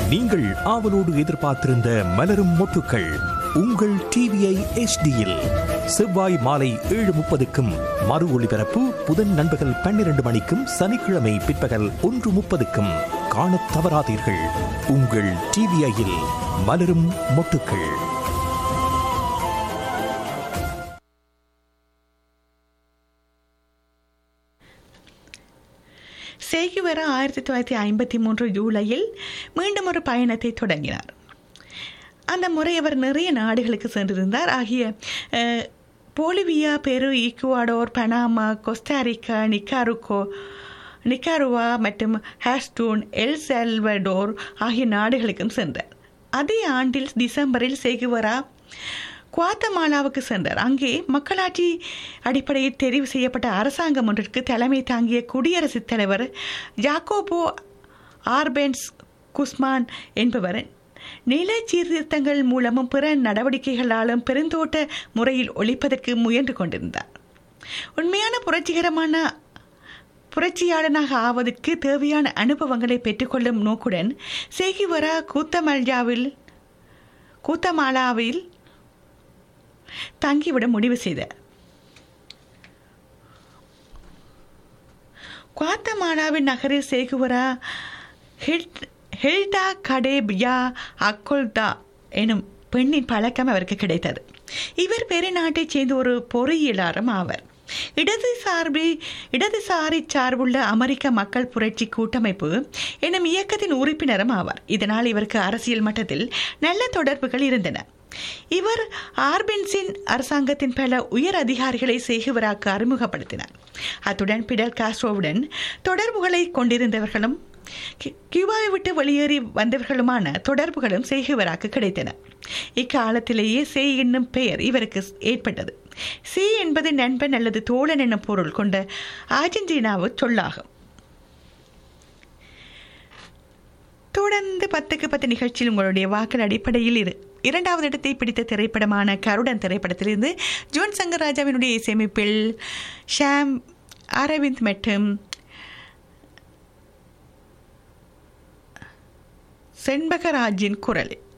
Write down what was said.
நீங்கள் ஆவலோடு எதிர்பார்த்திருந்த மலரும் மொட்டுக்கள் உங்கள் டிவிஐ எச்டியில் செவ்வாய் மாலை ஏழு முப்பதுக்கும் மறு ஒளிபரப்பு புதன் நண்பகல் பன்னிரண்டு மணிக்கும் சனிக்கிழமை பிற்பகல் ஒன்று முப்பதுக்கும் காணத் தவறாதீர்கள் உங்கள் டிவிஐயில் மலரும் மொட்டுக்கள் சேகுவரா ஆயிரத்தி தொள்ளாயிரத்தி ஐம்பத்தி மூன்று ஜூலையில் மீண்டும் ஒரு பயணத்தை தொடங்கினார் அந்த முறை அவர் நிறைய நாடுகளுக்கு சென்றிருந்தார் ஆகிய அஹ், போலிவியா பெரு ஈக்குவாடோர் பனாமா கொஸ்டாரிக்கா நிக்காருக்கோ நிக்காருவா மற்றும் ஹாஸ்டூன் எல் செல்வடோர் ஆகிய நாடுகளுக்கும் சென்றார் அதே ஆண்டில் டிசம்பரில் சேகுவரா குவாத்தமாலாவுக்கு சென்றார் அங்கே மக்களாட்சி அடிப்படையில் தெரிவு செய்யப்பட்ட அரசாங்கம் ஒன்றிற்கு தலைமை தாங்கிய குடியரசுத் தலைவர் ஜாக்கோபோ ஆர்பென்ஸ் குஸ்மான் என்பவர் நில சீர்திருத்தங்கள் மூலமும் பிற நடவடிக்கைகளாலும் பெருந்தோட்ட முறையில் ஒழிப்பதற்கு முயன்று கொண்டிருந்தார் உண்மையான புரட்சிகரமான புரட்சியாளனாக ஆவதற்கு தேவையான அனுபவங்களை பெற்றுக்கொள்ளும் நோக்குடன் சேகிவரா கூத்தமல்ஜாவில் கூத்தமாலாவில் தங்கிவிட முடிவு செய்தார் குவாத்தமாலாவின் நகரில் சேகுவரா ஹில்ட் ஹில்டா கடேபியா அக்கொல்தா எனும் பெண்ணின் பழக்கம் அவருக்கு கிடைத்தது இவர் பெருநாட்டைச் சேர்ந்த ஒரு பொறியியலாளரும் ஆவர் இடதுசார்பி இடதுசாரி சார்புள்ள அமெரிக்க மக்கள் புரட்சி கூட்டமைப்பு எனும் இயக்கத்தின் உறுப்பினரும் ஆவார் இதனால் இவருக்கு அரசியல் மட்டத்தில் நல்ல தொடர்புகள் இருந்தன இவர் ஆர்பின்ஸின் அரசாங்கத்தின் பல உயர் அதிகாரிகளை சேகுவராக்கு அறிமுகப்படுத்தினார் அத்துடன் பிடல் காஸ்ட்ரோவுடன் தொடர்புகளை கொண்டிருந்தவர்களும் கி- கியூபாவை விட்டு வெளியேறி வந்தவர்களுமான தொடர்புகளும் சேகுவராக்கு கிடைத்தன இக்காலத்திலேயே சே என்னும் பெயர் இவருக்கு ஏற்பட்டது சே என்பது நண்பன் அல்லது தோழன் என்னும் பொருள் கொண்ட அர்ஜென்டினாவு சொல்லாகும் தொடர்ந்து பத்துக்கு பத்து நிகழ்ச்சியில் உங்களுடைய வாக்கள் அடிப்படையில் இரு இரண்டாவது இடத்தை பிடித்த திரைப்படமான கருடன் திரைப்படத்திலிருந்து ஜோன் சங்கர் ராஜாவினுடைய இசையமைப்பில் ஷாம் அரவிந்த் மற்றும் செண்பகராஜின் குரலில்